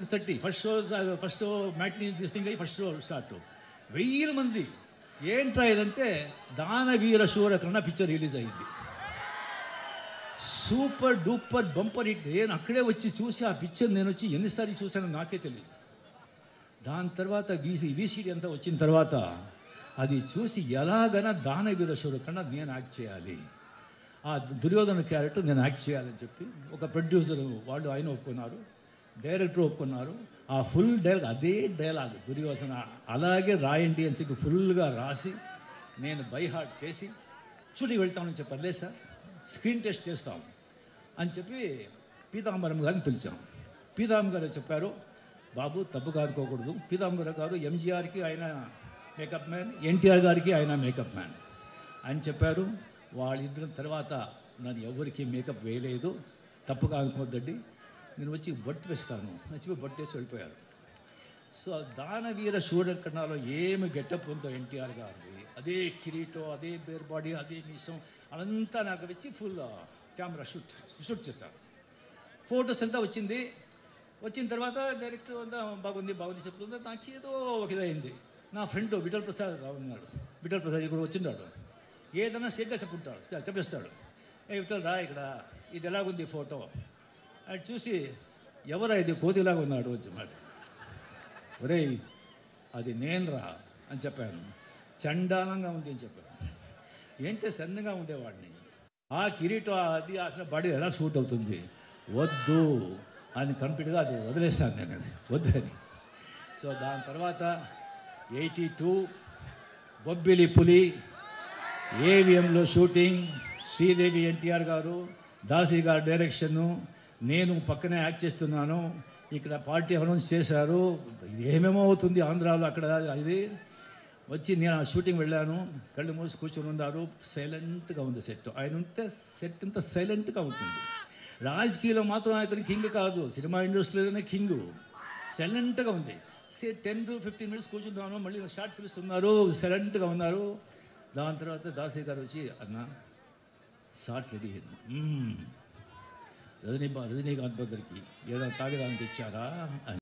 Six thirty first show first show matinee దిస్టింగ్ అయ్యి first show start వెయ్యి మంది ఏంట్రా ఇదంటే దానవీర శూరకరణ పిక్చర్ రిలీజ్ అయింది సూపర్ డూపర్ బంపర్ హిట్ నేను అక్కడే వచ్చి చూసి ఆ పిక్చర్ నేను వచ్చి ఎన్నిసార్లు చూశానో నాకే తెలియదు దాని తర్వాత వీసీ వీసీడీ అంతా వచ్చిన తర్వాత అది చూసి ఎలాగైనా దానవీర శూరకరణ నేను యాక్ట్ చేయాలి ఆ దుర్యోధన క్యారెక్టర్ నేను యాక్ట్ చేయాలని చెప్పి ఒక ప్రొడ్యూసర్ వాళ్ళు ఆయన ఒప్పుకున్నారు డైరెక్టర్ ఒప్పుకున్నారు ఆ ఫుల్ డైలాగ్ అదే డైలాగ్ దుర్యోధన అలాగే రాయండి అని చెప్పి ఫుల్గా రాసి నేను బై హార్ట్ చేసి చూడి వెళ్తామని చెప్పారు లేదు సార్ స్క్రీన్ టెస్ట్ చేస్తాం అని చెప్పి పీతాంబరం గారిని పిలిచాం పీతాంబరం గారు చెప్పారు బాబు తప్పు కాదుకోకూడదు పీతాంబరం గారు ఎంజీఆర్కి ఆయన మేకప్ మ్యాన్ ఎన్టీఆర్ గారికి ఆయన మేకప్ మ్యాన్ అని చెప్పారు వాళ్ళిద్దరం తర్వాత నన్ను ఎవరికి మేకప్ వేయలేదు తప్పు కాకపోద్దండి నేను వచ్చి బొట్టు వేస్తాను అని చెప్పి బొట్టు వేసి వెళ్ళిపోయారు సో దానవీర సూర్యకర్ణాలో ఏమి గెటప్ ఉందో ఎన్టీఆర్ గారిది అదే కిరీటం అదే బేర్ బాడీ అదే మీసం అదంతా నాకు వచ్చి ఫుల్ కెమెరా షూట్ షూట్ చేస్తారు ఫొటోస్ అంతా వచ్చింది వచ్చిన తర్వాత డైరెక్టర్ అంతా బాగుంది బాగుంది చెప్తుంది నాకు ఏదో ఒక ఇదైంది నా ఫ్రెండ్ విఠల్ ప్రసాద్ రావు ఉన్నాడు విఠల్ ప్రసాద్ ఇక్కడ వచ్చిన్నాడు ఏదైనా సెట్గా చెప్పుంటాడు చె- చెప్పేస్తాడు ఏ విఠల్ రా ఇక్కడ ఇది ఎలాగుంది ఫోటో అది చూసి ఎవరా ఇది కోతిలాగా ఉన్నాడు వచ్చి మాట ఒరేయ్ అది నేను రా అని చెప్పాను చండాలంగా ఉంది అని చెప్పాను ఏంటే సన్నగా ఉండేవాడిని ఆ కిరీటం అది అక్కడ బాడీ ఎలా షూట్ అవుతుంది వద్దు అని కంప్లీట్గా అది వదిలేస్తాను నేను అది వద్దని సో దాని తర్వాత ఎయిటీ టూ బొబ్బిలి పులి ఏవిఎంలో షూటింగ్ శ్రీదేవి ఎన్టీఆర్ గారు దాసి గారు డైరెక్షను నేను పక్కనే యాక్ట్ చేస్తున్నాను ఇక్కడ పార్టీ అనౌన్స్ చేశారు ఇది ఏమేమో అవుతుంది ఆంధ్రాలో అక్కడ ఇది వచ్చి నేను ఆ షూటింగ్ వెళ్ళాను కళ్ళు మూసి కూర్చొని ఉన్నారు సైలెంట్గా ఉంది సెట్ ఆయన ఉంటే సెట్ అంతా సైలెంట్గా ఉంటుంది రాజకీయంలో మాత్రం ఆయన కింగ్ కాదు సినిమా ఇండస్ట్రీలోనే కింగ్ సైలెంట్గా ఉంది say ten to fifteen minutes కూర్చున్నాను మళ్ళీ షార్ట్ పిలుస్తున్నారు సైలెంట్గా ఉన్నారు దాని తర్వాత దాసరి గారు వచ్చి అన్న షార్ట్ రెడీ అయింది "మ్మ్. రజనీ రజనీకాంత్ బద్దరికి ఏదైనా తాగడానికి ఇచ్చారా అని